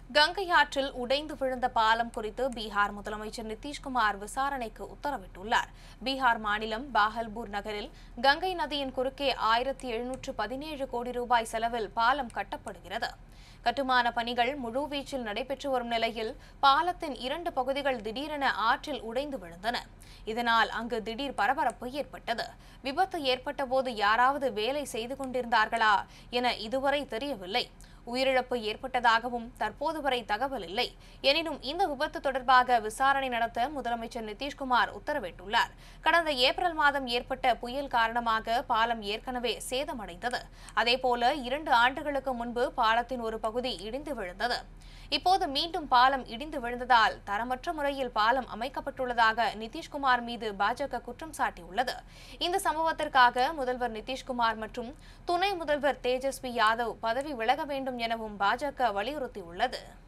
கங்கை ஆற்றில் உடைந்து விழுந்த பாலம் குறித்து பீகார் முதலமைச்சர் நிதிஷ்குமார் விசாரணைக்கு உத்தரவிட்டுள்ளார் பீகார் மாநிலம் பாகல்பூர் நகரில் கங்கை நதியின் குறுக்கே ஆயிரத்தி எழுநூற்று பதினேழு கோடி ரூபாய் செலவில் பாலம் கட்டப்படுகிறது கட்டுமான பணிகள் முழுவீச்சில் நடைபெற்று வரும் நிலையில் பாலத்தின் இரண்டு பகுதிகள் திடீரென ஆற்றில் உடைந்து விழுந்தன இதனால் அங்கு திடீர் பரபரப்பு ஏற்பட்டது விபத்து ஏற்பட்டபோது யாராவது வேலை செய்து கொண்டிருந்தார்களா என இதுவரை தெரியவில்லை உயிரிழப்பு ஏற்பட்டதாகவும் தற்போது வரை தகவல் இல்லை எனினும் இந்த விபத்து தொடர்பாக விசாரணை நடத்த முதலமைச்சர் நிதிஷ்குமார் உத்தரவிட்டுள்ளார் கடந்த ஏப்ரல் மாதம் ஏற்பட்ட புயல் காரணமாக பாலம் ஏற்கனவே சேதமடைந்தது அதேபோல இரண்டு ஆண்டுகளுக்கு முன்பு பாலத்தின் ஒரு பகுதி இடிந்து விழுந்தது இப்போது மீண்டும் பாலம் இடிந்து விழுந்ததால் தரமற்ற முறையில் பாலம் அமைக்கப்பட்டுள்ளதாக நிதிஷ்குமார் மீது பாஜக குற்றம் சாட்டியுள்ளது இந்த சம்பவத்திற்காக முதல்வர் நிதிஷ்குமார் மற்றும் துணை முதல்வர் தேஜஸ்வி யாதவ் பதவி விலக வேண்டும் எனவும் பாஜக வலியுறுத்தியுள்ளது